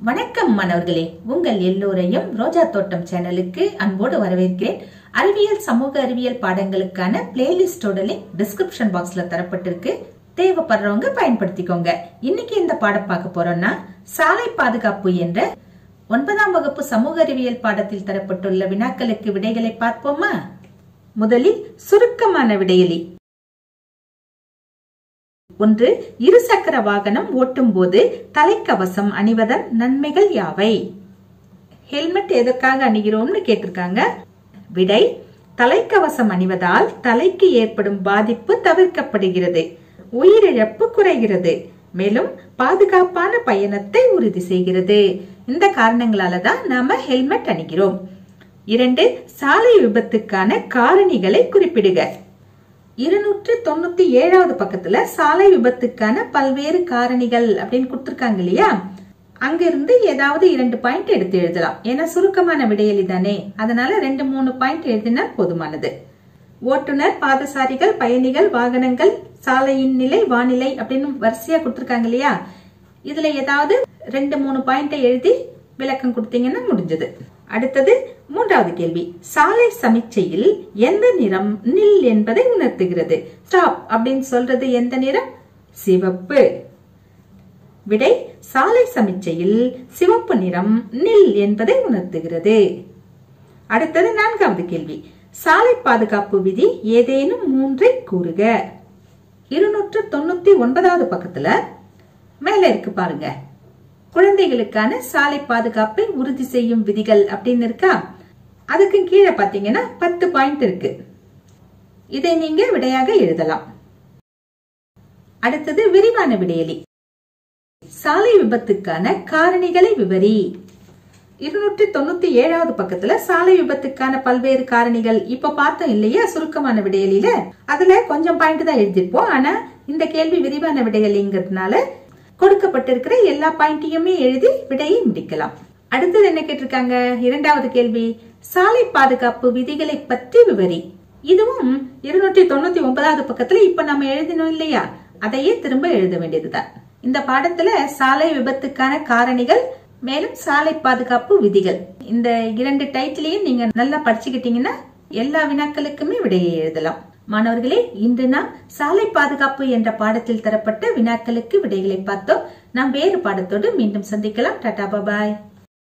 வணக்கம் மாணவர்களே உங்கள் எல்லோரையும் ரோஜா தோட்டம் சேனலுக்கு அன்போடு வரவேற்கிறேன் அறிவியல் சமூக அறிவியல் பாடங்களுக்கான பிளேலிஸ்டோட லிங்க் டிஸ்கிரிப்ஷன் பாக்ஸ்ல தரப்பட்டிருக்கு தேவைப்படுறவங்க பயன்படுத்திக்கோங்க இன்னைக்கு இந்த பாடம் பார்க்க போறோம்னா சாலை பாதுகாப்பு என்ற ஒன்பதாம் வகுப்பு சமூக அறிவியல் பாடத்தில் தரப்பட்டுள்ள வினாக்களுக்கு விடைகளை பார்ப்போமா முதலில் சுருக்கமான விடையலி ஒன்று இருசக்கர வாகனம் ஓட்டும் போது தலைக்கவசம் அணிவதன் நன்மைகள் யாவை ஹெல்மெட் எதற்காக அணிகிறோம்னு கேட்டிருக்காங்க விடை தலைக்கவசம் அணிவதால் தலைக்கு ஏற்படும் பாதிப்பு தவிர்க்கப்படுகிறது உயிரிழப்பு குறைகிறது மேலும் பாதுகாப்பான பயணத்தை உறுதி செய்கிறது இந்த காரணங்களால தான் நாம ஹெல்மெட் அணிகிறோம் இரண்டு சாலை விபத்துக்கான காரணிகளை குறிப்பிடுக இருநூற்று தொண்ணூத்தி ஏழாவது பக்கத்துல சாலை விபத்துக்கான பல்வேறு காரணிகள் அப்படின்னு கொடுத்திருக்காங்க இல்லையா அங்கிருந்து ஏதாவது இரண்டு பாயிண்ட் எடுத்து எழுதலாம் ஏன்னா சுருக்கமான விடையலி தானே அதனால ரெண்டு மூணு பாயிண்ட் எழுதினா போதுமானது ஓட்டுநர் பாதசாரிகள் பயணிகள் வாகனங்கள் சாலையின் நிலை வானிலை அப்படின்னு வரிசையா கொடுத்திருக்காங்க இல்லையா இதுல ஏதாவது ரெண்டு மூணு பாயிண்ட எழுதி விளக்கம் கொடுத்தீங்கன்னா முடிஞ்சது அடுத்தது மூன்றாவது கேள்வி சாலை சமிச்சையில் எந்த நிறம் நில் என்பதை உணர்த்துகிறது ஸ்டாப் அப்படின்னு சொல்றது எந்த நிறம் சிவப்பு விடை சாலை சமிச்சையில் சிவப்பு நிறம் நில் என்பதை உணர்த்துகிறது அடுத்தது நான்காவது கேள்வி சாலை பாதுகாப்பு விதி ஏதேனும் மூன்றை கூறுக இருநூற்று தொண்ணூத்தி ஒன்பதாவது பக்கத்துல மேல இருக்கு பாருங்க குழந்தைகளுக்கான சாலை பாதுகாப்பை உறுதி செய்யும் விதிகள் அப்படின்னு இருக்கா அதுக்கு கீழே பாத்தீங்கன்னா பத்து பாயிண்ட் இருக்கு இதை நீங்க விடையாக எழுதலாம் அடுத்தது விரிவான விடையலி சாலை விபத்துக்கான காரணிகளை விவரி இருநூற்றி தொண்ணூத்தி ஏழாவது பக்கத்துல சாலை விபத்துக்கான பல்வேறு காரணிகள் இப்ப பார்த்தோம் இல்லையா சுருக்கமான விடையலில அதுல கொஞ்சம் பாயிண்ட் தான் எழுதிருப்போம் ஆனா இந்த கேள்வி விரிவான விடையலிங்கிறதுனால கொடுக்கப்பட்டிருக்கிற எல்லா பாயிண்டையுமே எழுதி விடையை முடிக்கலாம் அடுத்தது என்ன கேட்டிருக்காங்க இரண்டாவது கேள்வி சாலை பாதுகாப்பு விதிகளை பற்றி விவரி இதுவும் இருநூற்றி தொண்ணூத்தி ஒன்பதாவது பக்கத்துல இப்ப நம்ம எழுதினோம் இல்லையா அதையே திரும்ப எழுத வேண்டியதுதான் இந்த பாடத்துல சாலை விபத்துக்கான காரணிகள் மேலும் சாலை பாதுகாப்பு விதிகள் இந்த இரண்டு டைட்டிலையும் நீங்க நல்லா படிச்சுக்கிட்டீங்கன்னா எல்லா வினாக்களுக்குமே விடையை எழுதலாம் மாணவர்களே இன்று நாம் சாலை பாதுகாப்பு என்ற பாடத்தில் தரப்பட்ட வினாக்களுக்கு விடைகளை பார்த்தோம் நாம் வேறு பாடத்தோடு மீண்டும் சந்திக்கலாம் டாடா பாய்